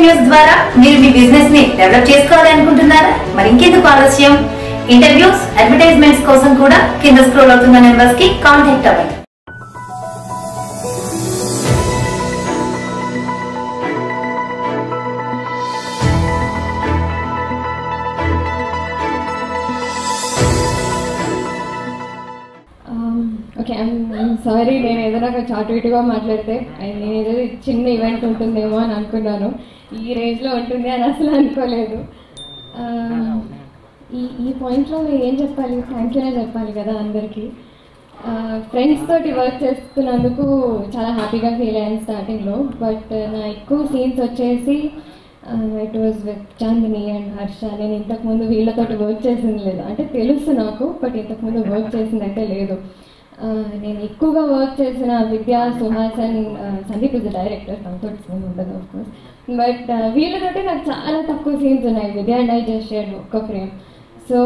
News ద్వారా మీరు మీ business ని డెవలప్ చేసుకోవాలి అనుకుంటున్నారా మరి ఇంకెందుకు ఆలస్యం ఇంటర్వ్యూస్ అడ్వర్టైజ్మెంట్స్ కోసం కూడా కింద స్క్రోల్ అవుతున్న నెంబర్స్ కి కాంటాక్ట్ అవ్వండి ఓకే ఐమ్ సారీ నేను ఏదైనా కొంచెం అటు ఇటుగా మాట్లాడితే I- నేను ఏదో చిన్న ఈవెంట్ ఉంటుందేమో అని అనుకున్నాను ఈ రేంజ్లో ఉంటుంది అని అసలు అనుకోలేదు Um, ఈ ఈ పాయింట్లో ఏం చెప్పాలి థ్యాంక్ యూనే చెప్పాలి కదా అందరికీ ఫ్రెండ్స్ తోటి వర్క్ చేస్తున్నందుకు చాలా హ్యాపీగా ఫీల్ అయ్యాను స్టార్టింగ్లో బట్ నా ఎక్కువ సీన్స్ వచ్చేసి it was with Chandini and Harsha నేను ఇంతకుముందు వీళ్ళతోటి వర్క్ చేసింది లేదు అంటే తెలుసు నాకు బట్ ఇంతకుముందు వర్క్ చేసింది అయితే లేదు ఆ, నేను ఎక్కువగా వర్క్ చేసిన Vidya Suhas and Sandeep is director తనతో సీన్ ఉండదు ఆఫ్ కోర్స్ బట్ వీళ్ళతోటి నాకు చాలా తక్కువ సీన్స్ ఉన్నాయి Vidya and I just share ఒక్క ఫ్రేమ్ సో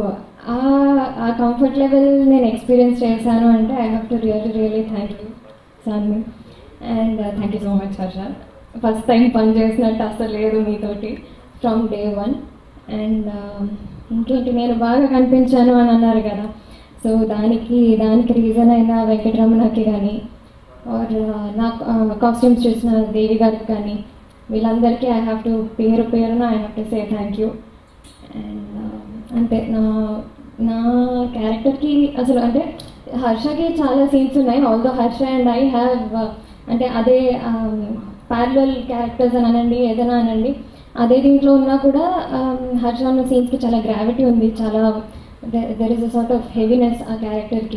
ఆ కంఫర్ట్ లెవెల్ నేను ఎక్స్పీరియన్స్ చేశాను అంటే I have to really really thank you Sanvi and thank you so much Harsha first time పని చేసినట్టు అసలు లేదు మీతోటి ఫ్రమ్ డే వన్ అండ్ ఇంకేంటి నేను బాగా కనిపించాను అని అన్నారు కదా సో దానికి దానికి రీజన్ అయిన వెంకటరమణకి కానీ ఆర్ నా కాస్ట్యూమ్స్ చూసిన దేవి గారికి కానీ వీళ్ళందరికీ ఐ హ్యావ్ టు పేరు పేరున I have to say thank you and అంటే నా నా క్యారెక్టర్కి అసలు అంటే హర్షకి చాలా సీన్స్ ఉన్నాయి although Harsha and I have అంటే అదే ప్యారలల్ క్యారెక్టర్స్ అని అనండి ఏదైనా అనండి అదే దీంట్లో ఉన్నా కూడా um, హర్ష ఉన్న సీన్స్కి చాలా గ్రావిటీ ఉంది చాలా there is a sort of heaviness ఆ క్యారెక్టర్కి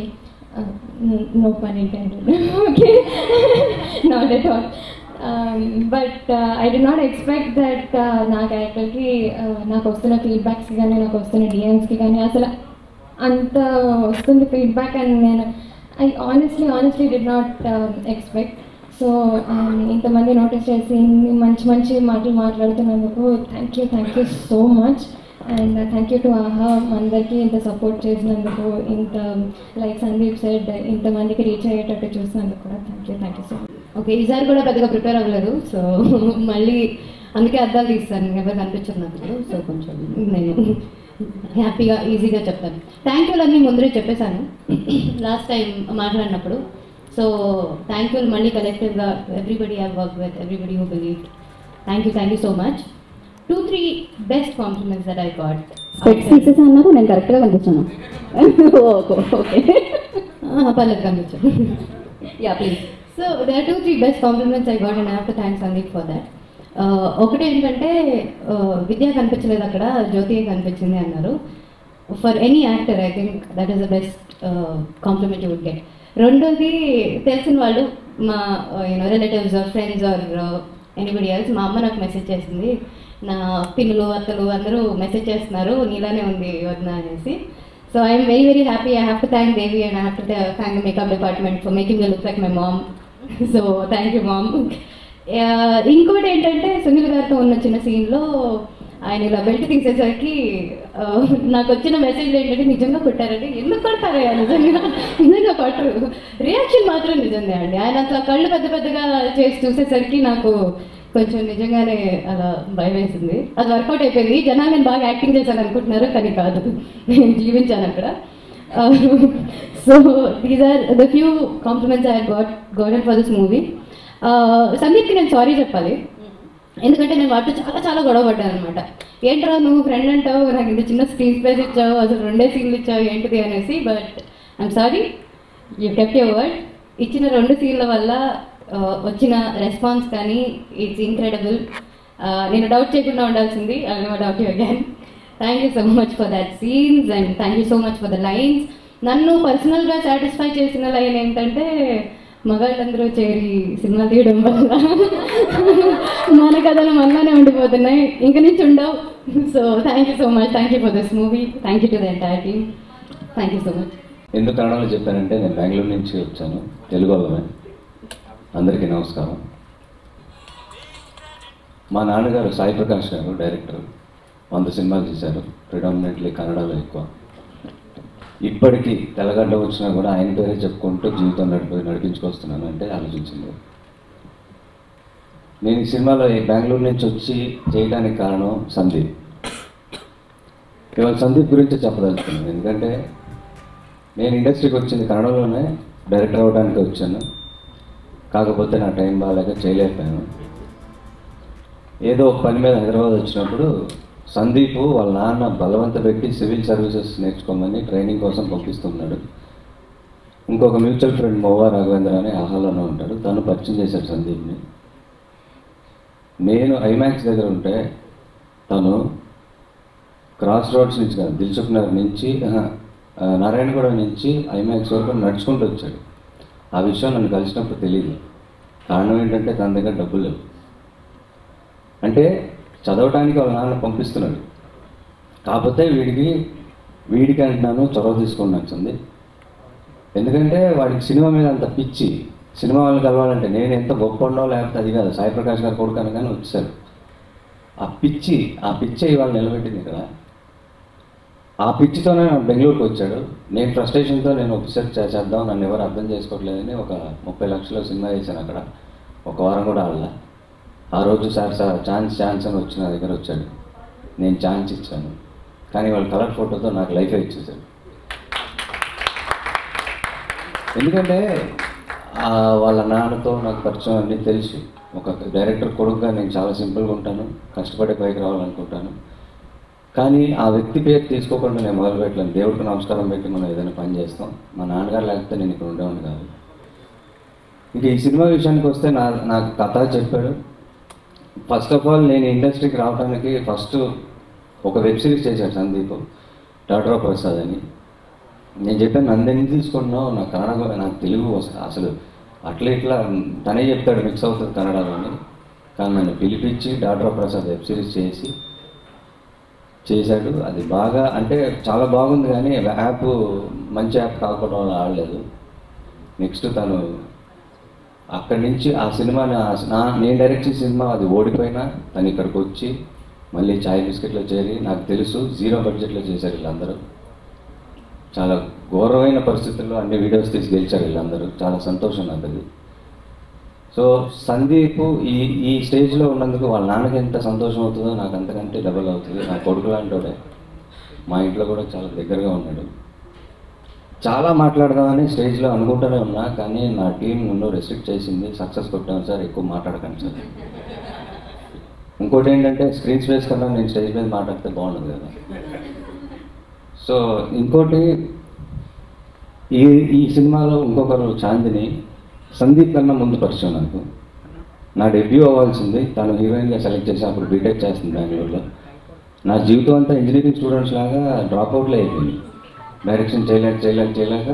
no pun intended okay not at all but I did not expect that నా క్యారెక్టర్కి నాకు వస్తున్న ఫీడ్బ్యాక్స్కి కానీ నాకు వస్తున్న డిఎమ్స్కి కానీ అసలు అంత వస్తుంది ఫీడ్బ్యాక్ అండ్ నేను I honestly honestly did not expect so ఇంతమంది నోటీస్ చేసి ఇన్ని మంచి మంచి మాటలు మాట్లాడుతున్నందుకు thank you thank you so much and thank you to Aha అందరికీ ఇంత సపోర్ట్ చేసినందుకు ఇంత లైక్ సందీప్ సెడ్ ఇంతమందికి రీచ్ అయ్యేటట్టు చూసినందుకు కూడా thank you thank you so much okay ఈసారి కూడా పెద్దగా ప్రిపేర్ అవ్వలేదు సో మళ్ళీ అందుకే అద్దాలు తీస్తాను ఎవరు కనిపించదు నాకు సో కొంచెం నేను హ్యాపీగా ఈజీగా చెప్తాను థ్యాంక్ యూలు అన్నీ ముందరే చెప్పేశాను లాస్ట్ టైం మాట్లాడినప్పుడు సో థ్యాంక్ యూలు మళ్ళీ కలెక్టివ్గా everybody have work with everybody who believe thank you thank you so much two three best compliments that I got specs తీసేసి అన్నారు నేను కరెక్ట్గా కనిపించాను ఓకే పర్లేదు కనిపించాను yeah please so they are two three best compliments I got and have to thank Sandeep for that ఒకటి ఏంటంటే uh, Vidya కనిపించలేదు అక్కడ జ్యోతి కనిపించింది అన్నారు for any actor I think that is the best compliment would get రెండోది తెలిసిన వాళ్ళు మా you know relatives or friends or anybody else మా అమ్మ నాకు మెసేజ్ చేసింది నా పిన్నులు అత్తలు అందరూ మెసేజ్ చేస్తున్నారు నీలానే ఉంది వదిన అనేసి so I'm very very happy I have to thank Devi and I have to thank the makeup department for making look like my mom so thank you mom ఇంకోటి ఏంటంటే సునీల్ గారితో ఉన్న చిన్న సీన్లో ఆయన ఇలా బెల్ట్ తీసేసరికి ఆ, నాకు వచ్చిన మెసేజ్ ఏంటంటే నిజంగా కొట్టారండి ఎందుకు కొడతారు నిజంగా నిజంగా కొట్టరు రియాక్షన్ మాత్రం నిజంగా అండి ఆయన అట్లా కళ్ళు పెద్ద పెద్దగా చేసి చూసేసరికి నాకు కొంచెం నిజంగానే అలా భయం వేసింది అది వర్కౌట్ అయిపోయింది జనాలు నేను బాగా యాక్టింగ్ చేశాను అనుకుంటున్నారు కానీ కాదు నేను జీవించాను అక్కడ so these are the few compliments I got gotted for this movie సందీప్కి నేను సారీ చెప్పాలి ఎందుకంటే నేను వాటితో చాలా చాలా గొడవ పడ్డాను అనమాట ఏంట్రా నువ్వు ఫ్రెండ్ అంటావు నాకు ఇంత చిన్న స్క్రీన్ స్పేస్ ఇచ్చావు అసలు రెండే సీన్లు ఇచ్చావు ఏంటిది అనేసి but I'm sorry you kept your word ఇచ్చిన రెండు సీన్ల వల్ల ఆ, వచ్చిన రెస్పాన్స్ కానీ ఇట్స్ ఇన్క్రెడిబుల్ నేను డౌట్ చేయకుండా ఉండాల్సింది I never doubt you again thank you so much for that scenes and thank you so much for the lines నన్ను పర్సనల్గా సాటిస్ఫై చేసిన లైన్ ఏంటంటే మగాళ్ళందరూ చేరి సినిమా తీయడం వల్ల మన కథలు మనలోనే ఉండిపోతున్నాయి ఇంక నుంచి ఉండవు so thank you so much thank you for this movie thank you to the entire team thank you so much ఎందుకు కన్నడలో చెప్పానంటే నేను బెంగళూరు నుంచి వచ్చాను తెలుగు వాళ్ళమే అందరికీ నమస్కారం మా నాన్నగారు సాయి ప్రకాష్ గారు డైరెక్టర్ వంద సినిమాలు తీశారు ప్రిడామినెంట్లీ కన్నడలో ఎక్కువ ఇప్పటికీ తెల్లగడ్డ వచ్చినా కూడా ఆయన పేరే చెప్పుకుంటూ జీవితం నడిపి నడిపించుకొస్తున్నాను అంటే ఆలోచించింది నేను ఈ సినిమాలో ఈ బెంగళూరు నుంచి వచ్చి చేయడానికి కారణం సందీప్ ఇవాళ సందీప్ గురించి చెప్పదలుచుకున్నాను ఎందుకంటే నేను ఇండస్ట్రీకి వచ్చింది కన్నడలోనే డైరెక్టర్ అవ్వడానికి వచ్చాను కాకపోతే నా టైం బాగాలేక చేయలేకపోయాను ఏదో ఒక పని మీద హైదరాబాద్ వచ్చినప్పుడు సందీప్ వాళ్ళ నాన్న బలవంత పెట్టి సివిల్ సర్వీసెస్ నేర్చుకోమని ట్రైనింగ్ కోసం పంపిస్తున్నాడు ఇంకొక మ్యూచువల్ ఫ్రెండ్ మోవా రాఘవేంద్ర అని ఆహాలోనే ఉంటాడు తను పరిచయం చేశాడు సందీప్ని నేను ఐమాక్స్ దగ్గర ఉంటే తను క్రాస్ రోడ్స్ నుంచి కాదు దిల్సుఖ్ నగర్ నుంచి ఆహా, ఆ, నారాయణగూడ నుంచి ఐమాక్స్ వరకు నడుచుకుంటూ వచ్చాడు ఆ విషయం నన్ను కలిసినప్పుడు తెలియదు కారణం ఏంటంటే తన దగ్గర డబ్బులు లేవు అంటే చదవటానికి వాళ్ళ నాన్న పంపిస్తున్నాడు కాకపోతే వీడికి వీడికి అంటున్నాను చొరవ తీసుకున్నాను సంది ఎందుకంటే వాడికి సినిమా మీద అంత పిచ్చి సినిమా వాళ్ళు కలవాలంటే నేను ఎంత గొప్ప ఉండో లేకపోతే అది కాదు సాయి ప్రకాష్ గారు కొడుకు అనగానే వచ్చారు ఆ పిచ్చి ఆ పిచ్చి ఇవాళ నిలబెట్టింది ఇక్కడ ఆ పిచ్చితోనే నా బెంగళూరుకి వచ్చాడు నేను ఫ్రస్ట్రేషన్తో నేను ఒకసారి చే- చేద్దాం నన్ను ఎవరు అర్థం చేసుకోవట్లేదని ఒక ముప్పై లక్షల సినిమా చేశాను అక్కడ ఒక వారం కూడా ఆడలా ఆ రోజు సార్ సార్ ఛాన్స్ ఛాన్స్ అని వచ్చి నా దగ్గర వచ్చాడు నేను ఛాన్స్ ఇచ్చాను కానీ వాళ్ళ కలర్ ఫోటోతో నాకు లైఫ్ ఇచ్చేసాడు ఎందుకంటే ఆ వాళ్ళ నాన్నతో నాకు పరిచయం అన్నీ తెలుసు ఒక డైరెక్టర్ కొడుకుగా నేను చాలా సింపుల్గా ఉంటాను కష్టపడే పైకి రావాలనుకుంటాను కానీ ఆ వ్యక్తి పేరు తీసుకోకుండా నేను మొదలు పెట్టలేను దేవుడికి నమస్కారం పెట్టి మనం ఏదైనా పని చేస్తాం మా నాన్నగారు లేకపోతే నేను ఇక్కడ ఉండేవాడిని కాదు ఇంక ఈ సినిమా విషయానికి వస్తే నా నాకు కథ చెప్పాడు ఫస్ట్ ఆఫ్ ఆల్ నేను ఇండస్ట్రీకి రావడానికి ఫస్ట్ ఒక వెబ్ సిరీస్ చేశాడు సందీప్ డాక్టర్ ఆఫ్ ప్రసాద్ అని నేను చెప్పాను నన్ను ఎందుకు తీసుకుంటున్నావు నాకు కన్నడ నాకు తెలుగు వస్త- అసలు అట్లా ఇట్లా తనే చెప్తాడు మిక్స్ అవుతుంది కన్నడలోని కానీ నన్ను పిలిపించి doctor of Prasad web series చేసి చేశాడు అది బాగా అంటే చాలా బాగుంది కానీ యాప్ మంచి యాప్ కాకపోవడం వల్ల ఆడలేదు నెక్స్ట్ తను అక్కడి నుంచి ఆ సినిమా నా నేను డైరెక్ట్ చేసిన సినిమా అది ఓడిపోయినా తను ఇక్కడికి వచ్చి మళ్ళీ చాయ్ బిస్కెట్లో చేరి నాకు తెలుసు జీరో బడ్జెట్లో చేశారు వీళ్ళందరూ చాలా ఘోరమైన పరిస్థితుల్లో అన్ని వీడియోస్ తీసి గెలిచారు వీళ్ళందరూ చాలా సంతోషం నాకు అది సో సందీప్ ఈ ఈ స్టేజ్లో ఉన్నందుకు వాళ్ళ నాన్నకి ఎంత సంతోషం అవుతుందో నాకు అంతకంటే డబల్ అవుతుంది నా కొడుకు లాంటోడే మా ఇంట్లో కూడా చాలా దగ్గరగా ఉన్నాడు చాలా మాట్లాడదామని స్టేజ్లో అనుకుంటూనే ఉన్నా కానీ నా టీం నన్ను రెస్ట్రిక్ట్ చేసింది సక్సెస్ కొట్టాను సార్ ఎక్కువ మాట్లాడకండి సార్ ఇంకోటి ఏంటంటే స్క్రీన్ స్పేస్ కన్నా నేను స్టేజ్ మీద మాట్లాడితే బాగుండదు కదా సో ఇంకోటి ఈ ఈ సినిమాలో ఇంకొకరు చాందిని సందీప్ కన్నా ముందు పరిచయం నాకు నా డెబ్యూ అవ్వాల్సింది తను హీరోయిన్గా సెలెక్ట్ చేసి అప్పుడు బీటెక్ చేస్తుంది బెంగళూరులో నా జీవితం అంతా ఇంజనీరింగ్ స్టూడెంట్స్ లాగా డ్రాప్ అవుట్లో అయిపోయింది డైరెక్షన్ చేయలేక చేయలేక చేయలేక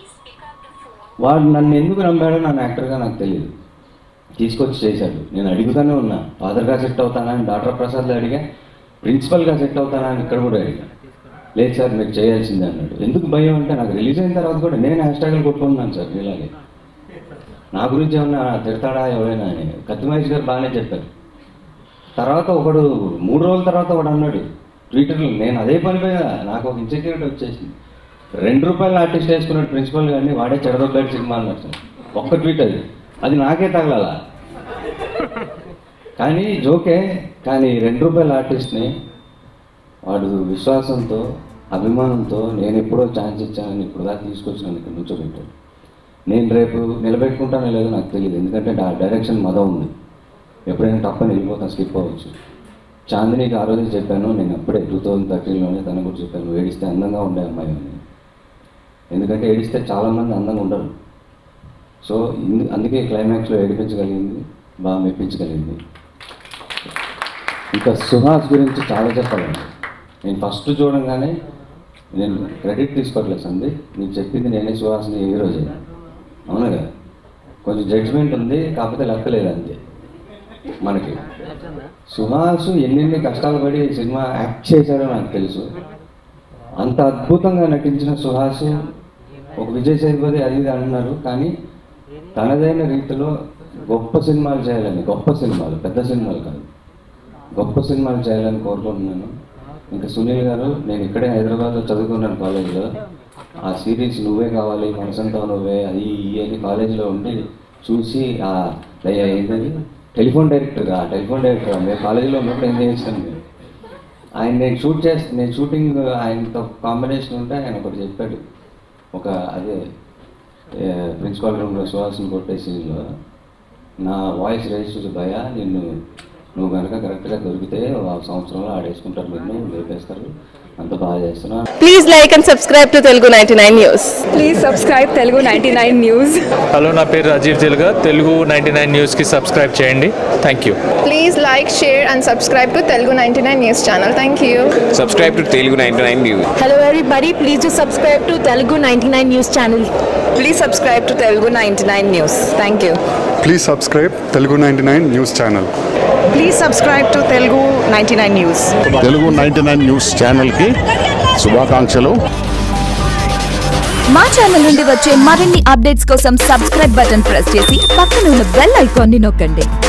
వాడు నన్ను ఎందుకు నమ్మాడో నన్ను యాక్టర్గా నాకు తెలియదు తీసుకొచ్చి చేశాడు నేను అడుగుతానే ఉన్నా ఫాదర్గా సెట్ అవుతానా అని డాక్టర్ ప్రసాద్లో అడిగా ప్రిన్సిపల్గా సెట్ అవుతానా అని ఇక్కడ కూడా అడిగా లేదు సార్ మీరు చేయాల్సిందే అన్నాడు ఎందుకు భయం అంటే నాకు రిలీజ్ అయిన తర్వాత కూడా నేను హ్యాష్ ట్యాగ్లు కొట్టుకున్నాను సార్ ఇలాగే నా గురించి ఏమన్నా తిడతాడా ఎవరైనా అని కత్తి మహేష్ గారు బాగానే చెప్పారు తర్వాత ఒకడు మూడు రోజుల తర్వాత ఒకడు అన్నాడు ట్విట్టర్లో నేను అదే పని మీద నాకు ఒక ఇన్సెక్యూరిటీ వచ్చేసింది రెండు రూపాయల ఆర్టిస్ట్ వేసుకున్నాడు ప్రిన్సిపల్ గారిని వాడే చెడదొబ్బాడు సినిమా అన్నాడు సార్ ఒక్క ట్వీట్ అది అది నాకే తగలాల కానీ జోకే కానీ రెండు రూపాయల ఆర్టిస్ట్ని వాడు విశ్వాసంతో అభిమానంతో నేను ఎప్పుడో ఛాన్స్ ఇచ్చానని ఇప్పుడు దాకా తీసుకొచ్చినాను ఇక్కడ నుంచోబెట్టాడు నేను రేపు నిలబెట్టుకుంటానో లేదో నాకు తెలియదు ఎందుకంటే ఆ డైరెక్షన్ మద ఉంది ఎప్పుడైనా తప్పని వెళ్ళిపోతాను స్కిప్ అవ్వచ్చు చాందినికి ఆ రోజే చెప్పాను నేను అప్పుడే టూ థౌజండ్ థర్టీన్లోనే తన కూడా చెప్పాను "నువ్వు ఏడిస్తే అందంగా ఉండే అమ్మాయి అని ఎందుకంటే ఏడిస్తే చాలామంది అందంగా ఉండరు సో ఇందు అందుకే క్లైమాక్స్లో ఏడిపించగలిగింది బాగా మెప్పించగలిగింది ఇంకా సుహాస్ గురించి చాలా చెప్పాలండి నేను ఫస్ట్ చూడంగానే నేను క్రెడిట్ తీసుకోవట్లేదు సంది నీకు చెప్పింది నేనే సుహాస్ని ఈ రోజే అవునా కదా కొంచెం జడ్జిమెంట్ ఉంది కాకపోతే లెక్కలేదు అంతే మనకి సుహాస్ ఎన్నెన్ని కష్టాలు పడి ఈ సినిమా యాక్ట్ చేశారో నాకు తెలుసు అంత అద్భుతంగా నటించిన సుహాస్ ఒక విజయ్ సేతుపతి అది ఇది అంటున్నారు కానీ తనదైన రీతిలో గొప్ప సినిమాలు చేయాలని గొప్ప సినిమాలు పెద్ద సినిమాలు కాదు గొప్ప సినిమాలు చేయాలని కోరుకుంటున్నాను ఇంకా సునీల్ గారు నేను ఇక్కడే హైదరాబాద్లో చదువుకున్నాను కాలేజీలో ఆ సిరీస్ నువ్వే కావాలి మనసంతా నువ్వే అది ఈ అని కాలేజీలో ఉండి చూసి ఆ దయ ఏంటది టెలిఫోన్ డైరెక్టర్ ఆ టెలిఫోన్ డైరెక్టర్ మేము కాలేజీలో ఉన్నప్పుడు ఏం చేసాను నేను ఆయన నేను షూట్ చేస్తా నేను షూటింగ్ ఆయనతో కాంబినేషన్ ఉంటే ఆయన ఒకటి చెప్పాడు ఒక అదే ప్రిన్సిపాల్ రూమ్లో సుహాస్ని కొట్టే సీన్లో నా వాయిస్ రేస్ చూసి భయ నిన్ను నువ్వు కనుక కరెక్ట్గా దొరికితే ఆ సంవత్సరంలో ఆడేసుకుంటారు నిన్ను లేపేస్తారు అంత బాగా చేస్తున్నా Please like and subscribe to Telugu 99 News. Please subscribe Telugu ninety nine news hello నా పేరు రాజీవ్ తెలుగా తెలుగు నైంటీ నైన్ న్యూస్కి సబ్స్క్రైబ్ చేయండి thank you Please like, share, and subscribe to Telugu 99 News channel. Thank you. subscribe to Telugu 99 News. Hello, everybody. Please do subscribe to Telugu 99 News channel. Please subscribe to Telugu 99 News. Thank you. Please subscribe Telugu ninety nine news channel please subscribe to Telugu ninety nine news Telugu ninety nine news ఛానల్కి శుభాకాంక్షలు మా channel నుండి వచ్చే మరిన్ని updates కోసం subscribe button press చేసి పక్కన ఉన్న బెల్ ఐకాన్ని నొక్కండి